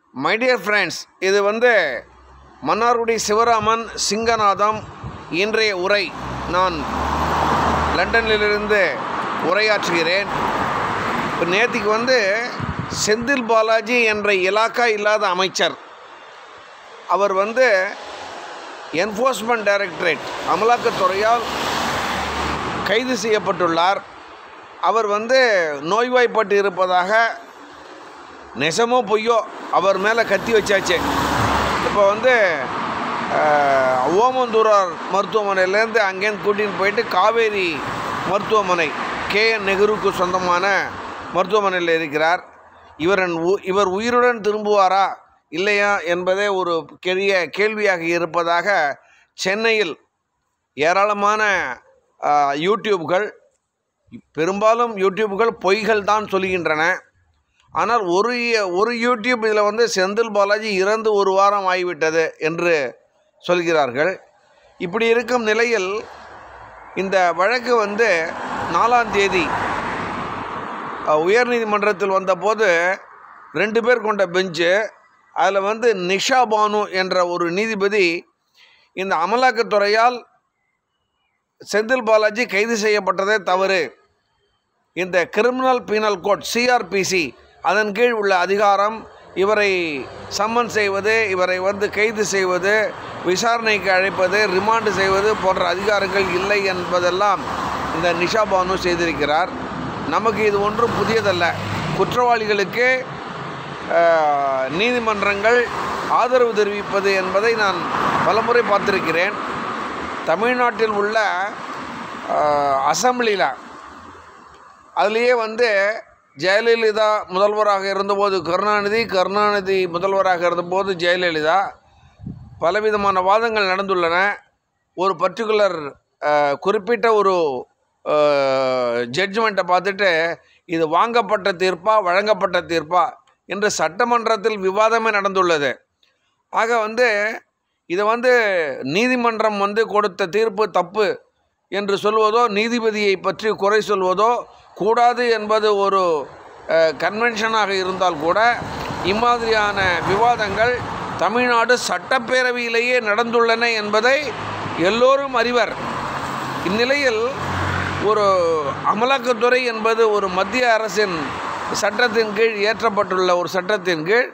my dear friends இது வந்து மன்னார்குடி சிவராமன் சிங்கநாதம் இன்றைய உரை நான் லண்டனிலிருந்து உரையாற்றுகிறேன் இப்போ நேற்றுக்கு வந்து செந்தில் பாலாஜி என்ற இலாக்கா இல்லாத அமைச்சர் அவர் வந்து என்ஃபோர்ஸ்மெண்ட் டைரக்டரேட் அமலாக்கத்துறையால் கைது செய்யப்பட்டுள்ளார் அவர் வந்து நோய்வாய்ப்பட்டு இருப்பதாக நெசமோ பொய்யோ அவர் மேலே கத்தி வச்சாச்சு இப்போ வந்து அஹ், ஓமந்தூரார் மருத்துவமனையிலேருந்து அங்கேருந்து கூட்டின்னு போயிட்டு காவேரி மருத்துவமனை கே என் நெஹ்ருவுக்கு சொந்தமான மருத்துவமனையில் இருக்கிறார் இவர் உ- இவர் உயிருடன் திரும்புவாரா இல்லையா என்பதே ஒரு பெரிய கேள்வியாக இருப்பதாக சென்னையில் ஏராளமான அஹ், யூடியூப்கள் பெரும்பாலும் யூடியூப்கள் பொய்கள் தான் சொல்கின்றன ஆனால் ஒரு ஒரு யூடியூப் இதில் வந்து செந்தில் பாலாஜி இறந்து ஒரு வாரம் ஆகிவிட்டது என்று சொல்கிறார்கள் இப்படி இருக்கும் நிலையில் இந்த வழக்கு வந்து நாலாம் தேதி அஹ், உயர்நீதிமன்றத்தில் வந்தபோது ரெண்டு பேர் கொண்ட பெஞ்சு அதில் வந்து நிஷா பானு என்ற ஒரு நீதிபதி இந்த அமலாக்கத்துறையால் செந்தில் பாலாஜி கைது செய்யப்பட்டதே தவறு இந்த கிரிமினல் பீனல் கோட் சிஆர்பிசி அதன் கீழ் உள்ள அதிகாரம் இவரை சம்மன் செய்வது இவரை வந்து கைது செய்வது விசாரணைக்கு அழைப்பது ரிமாண்டு செய்வது போன்ற அதிகாரங்கள் இல்லை என்பதெல்லாம் இந்த நிஷா பானு செய்திருக்கிறார் நமக்கு இது ஒன்றும் புதியதல்ல குற்றவாளிகளுக்கு ஆஹ், நீதிமன்றங்கள் ஆதரவு தெரிவிப்பது என்பதை நான் பலமுறை பார்த்திருக்கிறேன் தமிழ்நாட்டில் உள்ள அசம்பிளியில் அதுலேயே வந்து ஜெயலலிதா முதல்வராக இருந்தபோது கருணாநிதி கருணாநிதி முதல்வராக இருந்தபோது ஜெயலலிதா பலவிதமான வாதங்கள் நடந்துள்ளன ஒரு பர்டிகுலர் குறிப்பிட்ட ஒரு ஜட்ஜ்மெண்ட்டை பார்த்துட்டு இது வாங்கப்பட்ட தீர்ப்பா வழங்கப்பட்ட தீர்ப்பா என்று சட்டமன்றத்தில் விவாதமே நடந்துள்ளது ஆக வந்து இதை வந்து நீதிமன்றம் வந்து கொடுத்த தீர்ப்பு தப்பு என்று சொல்வதோ நீதிபதியை பற்றி குறை சொல்வதோ கூடாது என்பது ஒரு கன்வென்ஷனாக இருந்தால் கூட இம்மாதிரியான விவாதங்கள் தமிழ்நாடு சட்டப்பேரவையிலேயே நடந்துள்ளன என்பதை எல்லோரும் அறிவர் இந்நிலையில் ஒரு அமலாக்கத்துறை என்பது ஒரு மத்திய அரசின் சட்டத்தின் கீழ் ஏற்றப்பட்டுள்ள ஒரு சட்டத்தின் கீழ்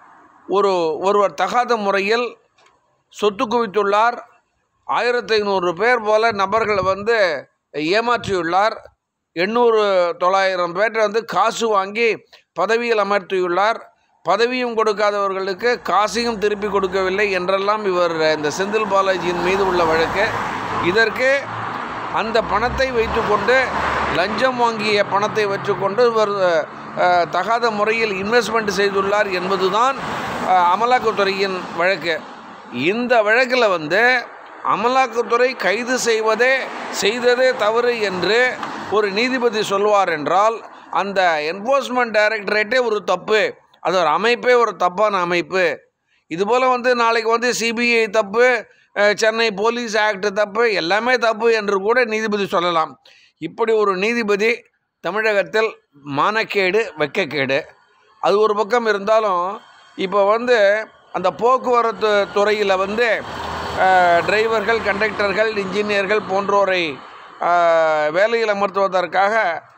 ஒரு ஒருவர் தகாத முறையில் சொத்து குவித்துள்ளார் ஆயிரத்தி ஐநூறு பேர் போல நபர்களை வந்து ஏமாற்றியுள்ளார் எண்ணூறு தொள்ளாயிரம் பேர் வந்து காசு வாங்கி பதவியில் அமர்த்தியுள்ளார் பதவியும் கொடுக்காதவர்களுக்கு காசையும் திருப்பி கொடுக்கவில்லை என்றெல்லாம் இவர் இந்த செந்தில் பாலாஜியின் மீது உள்ள வழக்கு இதற்கு அந்த பணத்தை வைத்துக்கொண்டு லஞ்சம் வாங்கிய பணத்தை வைத்துக்கொண்டு இவர் அஹ், தகாத முறையில் இன்வெஸ்ட்மெண்ட் செய்துள்ளார் என்பதுதான் அஹ், அமலாக்கத்துறையின் வழக்கு இந்த வழக்கில் வந்து அமலாக்கத்துறை கைது செய்வதே செய்ததே தவறு என்று ஒரு நீதிபதி சொல்வார் என்றால் அந்த என்ஃபோர்ஸ்மெண்ட் டைரக்டரேட்டே ஒரு தப்பு அது ஒரு அமைப்பே ஒரு தப்பான அமைப்பு இதுபோல் வந்து நாளைக்கு வந்து சிபிஐ தப்பு அஹ், சென்னை போலீஸ் ஆக்ட் தப்பு எல்லாமே தப்பு என்று கூட நீதிபதி சொல்லலாம் இப்படி ஒரு நீதிபதி தமிழகத்தில் மானக்கேடு வெட்கக்கேடு அது ஒரு பக்கம் இருந்தாலும் இப்போ வந்து அந்த போக்குவரத்து துறையில் வந்து அஹ், டிரைவர்கள் கண்டக்டர்கள் இன்ஜினியர்கள் போன்றோரை அஹ், வேலையில் அமர்த்துவதற்காக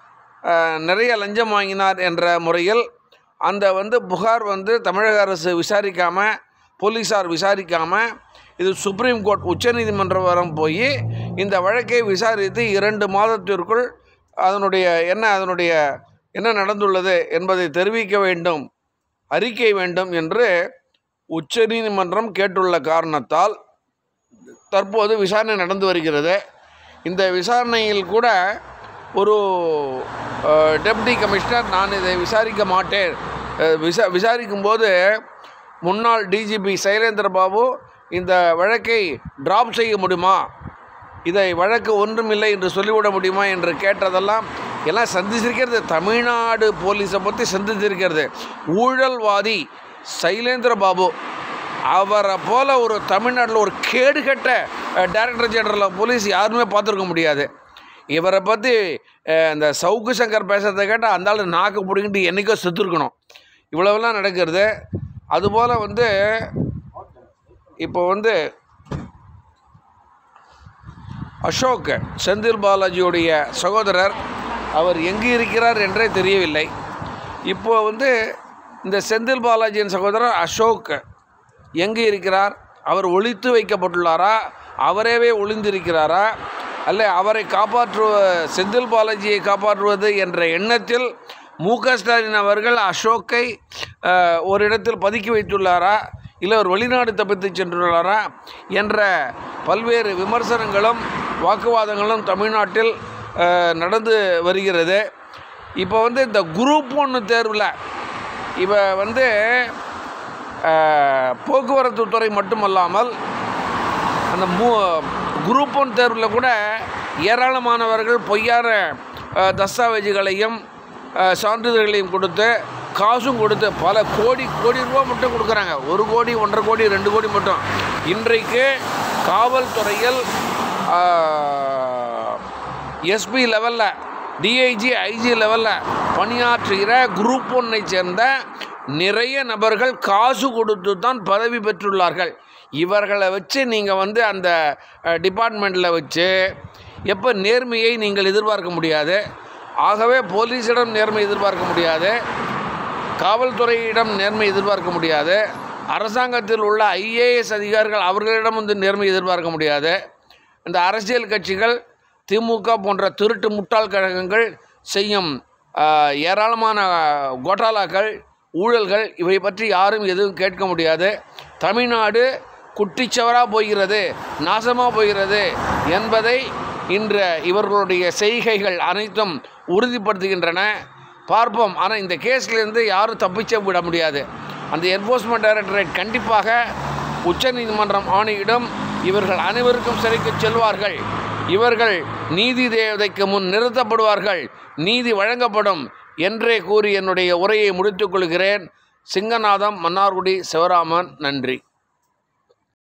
அஹ், நிறைய லஞ்சம் வாங்கினார் என்ற முறையில் அந்த வந்து புகார் வந்து தமிழக அரசு விசாரிக்காமல் போலீஸார் விசாரிக்காமல் இது சுப்ரீம் கோர்ட் உச்சநீதிமன்றம் வரம் போய் இந்த வழக்கை விசாரித்து இரண்டு மாதத்திற்குள் அதனுடைய என்ன அதனுடைய என்ன நடந்துள்ளது என்பதை தெரிவிக்க வேண்டும் அறிக்கை வேண்டும் என்று உச்சநீதிமன்றம் கேட்டுள்ள காரணத்தால் தற்போது விசாரணை நடந்து வருகிறது இந்த விசாரணையில் கூட ஒரு டெப்டி கமிஷனர் நான் இதை விசாரிக்க மாட்டேன் அஹ், விசா விசாரிக்கும்போது முன்னாள் டிஜிபி சைலேந்திர பாபு இந்த வழக்கை டிராப் செய்ய முடியுமா இதை வழக்கு ஒன்றுமில்லை என்று சொல்லிவிட முடியுமா என்று கேட்டதெல்லாம் எல்லாம் சந்திச்சிருக்கிறது தமிழ்நாடு போலீஸை பற்றி சந்திச்சிருக்கிறது ஊழல்வாதி சைலேந்திர பாபு அவரை போல ஒரு தமிழ்நாட்டில் ஒரு கேடுகட்ட டைரக்டர் ஜெனரல் ஆஃப் போலீஸ் யாருமே பார்த்துருக்க முடியாது இவரை பற்றி இந்த சவுக்கு சங்கர் பேசுறதை கேட்டால் அந்த ஆள் நாக்கு பிடிங்கிட்டு என்றைக்கோ செத்துருக்கணும் இவ்வளவெல்லாம் நடக்கிறது அதுபோல் வந்து இப்போ வந்து அசோக் செந்தில் பாலாஜியுடைய சகோதரர் அவர் எங்கு இருக்கிறார் என்றே தெரியவில்லை இப்போ வந்து இந்த செந்தில் பாலாஜியின் சகோதரர் அசோக் எங்கு இருக்கிறார் அவர் ஒழித்து வைக்கப்பட்டுள்ளாரா அவரேவே ஒளிந்திருக்கிறாரா அல்ல அவரை காப்பாற்றுவ செந்தில் பாலாஜியை காப்பாற்றுவது என்ற எண்ணத்தில் மு க ஸ்டாலின் அவர்கள் அசோக்கை அஹ், ஒரு இடத்தில் பதுக்கி வைத்துள்ளாரா இல்லை ஒரு வெளிநாடு தப்பித்து சென்றுள்ளாரா என்ற பல்வேறு விமர்சனங்களும் வாக்குவாதங்களும் தமிழ்நாட்டில் அஹ், நடந்து வருகிறது இப்போ வந்து இந்த குரூப் ஒன்று தேர்வில் இப்போ வந்து அஹ், போக்குவரத்து துறை மட்டுமல்லாமல் அந்த மூ குரூப் ஒன் தேர்வில் கூட ஏராளமானவர்கள் பொய்யான அஹ், தஸ்தாவேஜுகளையும் அஹ், சான்றிதழ்களையும் கொடுத்து காசும் கொடுத்து பல கோடி கோடி ரூபா மட்டும் கொடுக்குறாங்க ஒரு கோடி ஒன்றரை கோடி ரெண்டு கோடி மட்டும் இன்றைக்கு காவல்துறையில் எஸ்பி லெவலில் டிஐஜி ஐஜி லெவலில் பணியாற்றுகிற குரூப் ஒன்னை சேர்ந்த நிறைய நபர்கள் காசு கொடுத்து தான் பதவி பெற்றுள்ளார்கள் இவர்களை வச்சு நீங்கள் வந்து அந்த டிபார்ட்மெண்ட்டில் வச்சு எப்போ நேர்மையை நீங்கள் எதிர்பார்க்க முடியாது ஆகவே போலீஸிடம் நேர்மை எதிர்பார்க்க முடியாது காவல்துறையிடம் நேர்மை எதிர்பார்க்க முடியாது அரசாங்கத்தில் உள்ள ஐஏஎஸ் அதிகாரிகள் அவர்களிடம் வந்து நேர்மை எதிர்பார்க்க முடியாது இந்த அரசியல் கட்சிகள் திமுக போன்ற திருட்டு முட்டாள் கழகங்கள் செய்யும் ஆஹ், ஏராளமான கோட்டாலாக்கள் ஊழல்கள் இவை பற்றி யாரும் எதுவும் கேட்க முடியாது தமிழ்நாடு குட்டிச்சவராக போகிறது நாசமாக போகிறது என்பதை இன்று இவர்களுடைய செய்கைகள் அனைத்தும் உறுதிப்படுத்துகின்றன பார்ப்போம் ஆனால் இந்த கேஸ்லேருந்து யாரும் தப்பிச்சே விட முடியாது அந்த என்ஃபோர்ஸ்மெண்ட் டைரக்டரேட் கண்டிப்பாக உச்சநீதிமன்றம் ஆணையிடும் இவர்கள் அனைவருக்கும் சிறைக்கு செல்வார்கள் இவர்கள் நீதி தேவதைக்கு முன் நிறுத்தப்படுவார்கள் நீதி வழங்கப்படும் என்றே கூறி என்னுடைய உரையை முடித்துக் கொள்கிறேன் சிங்கநாதம் மன்னார்குடி சிவராமன் நன்றி